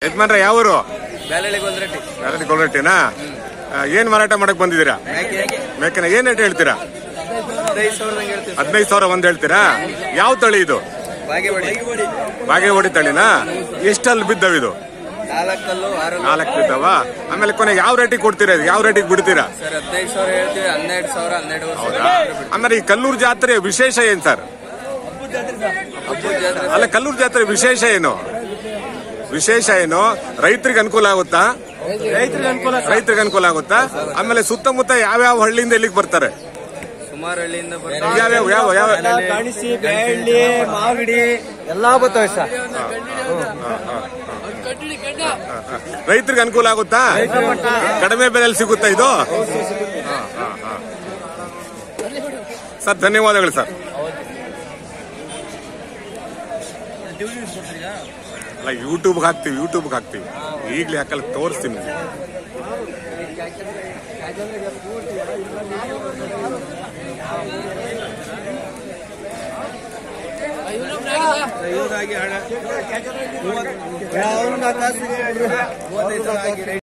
ಯಜಮಾನ್ರ ಯಾವೂರು ಬ್ಯಾಲೆಳಿಗೆ ಒಂದ್ ರೆಟ್ಟಿ ಯಾರಲ್ಲಿ ಕೊಲ್ರಟ್ಟಿನಾ ಏನ್ ಮಾರಾಟ ಮಾಡಕ್ ಬಂದಿದ್ದೀರಾ ಮೇಕೆನ ಏನ್ ರೇಟ್ ಹೇಳ್ತೀರಾ ಹದಿನೈದು ಸಾವಿರದಂಗೆ ಹೇಳ್ತೀವಿ ಹದಿನೈದು ಸಾವಿರ ಒಂದ್ ಹೇಳ್ತೀರಾ ಯಾವ ತಳಿ ಇದು ಬಾಗೇವಾಡಿ ಬಾಗೇವಾಡಿ ತಳಿನಾ ಎಷ್ಟಲ್ಲಿ ಬಿದ್ದವಿದು ನಾಲ್ಕಲ್ಲು ಆರು ನಾಲ್ಕು ಬಿದ್ದವ ಆಮೇಲೆ ಕೊನೆಗೆ ಯಾವ ರೇಟಿಗೆ ಕೊಡ್ತೀರಾ ಇದು? ಯಾವ ರೇಟಿಗೆ ಬಿಡ್ತೀರಾ ಸರ್ ಹದಿನೈದು ಸಾವಿರ ಹೇಳ್ತೀವಿ ಹನ್ನೆರಡು ಸಾವಿರ ಹನ್ನೆರಡು ವರ್ಷ ಹೌದಾ ಆಮೇಲೆ ಈ ಕಲ್ಲೂರು ಜಾತ್ರೆ ವಿಶೇಷ ಏನ್ ಸರ್ ಹಬ್ಬದ ಜಾತ್ರೆ ಅಲ್ಲ ಕಲ್ಲೂರು ಜಾತ್ರೆ ವಿಶೇಷ ಏನು ವಿಶೇಷ ಏನು ರೈತರಿಗೆ ಅನುಕೂಲ ಆಗುತ್ತಾ ರೈತರಿಗೆ ಅನುಕೂಲ ರೈತರಿಗೆ ಅನುಕೂಲ ಆಗುತ್ತಾ ಆಮೇಲೆ ಸುತ್ತಮುತ್ತ ಯಾವ್ಯಾವ ಹಳ್ಳಿಯಿಂದ ಇಲ್ಲಿಗೆ ಬರ್ತಾರೆ ಸುಮಾರು ಹಳ್ಳಿಯಿಂದ ಯಾವ್ಯಾವ ಯಾವ ಯಾವ ಕಾಣಿಸಿ ಬೆಳ್ಳಿ ಮಾಗಡಿ ಎಲ್ಲಾ ಬರ್ತವೆ ಸರ್ ರೈತರಿಗೆ ಅನುಕೂಲ ಆಗುತ್ತಾ ಕಡಿಮೆ ಬೆಲೆಯಲ್ಲಿ ಸಿಗುತ್ತಾ ಇದು ಹಾ, ಹಾ, ಹಾ. ಸರ್ ಧನ್ಯವಾದಗಳು ಸರ್ ಅಲ್ಲ ಯೂಟ್ಯೂಬ್ಗೆ ಹಾಕ್ತೀವಿ ಯೂಟ್ಯೂಬ್ಗೆ ಹಾಕ್ತೀವಿ ಈಗಲೇ ಹಾಕಲ್ಲ ತೋರಿಸ್ತೀನಿ ನಿಮ್ಗೆ. ಇವರಾಗಿ ಹಣ ಮೂವತ್ತೈದು ಸಾವಿರ ಹಾಕಿ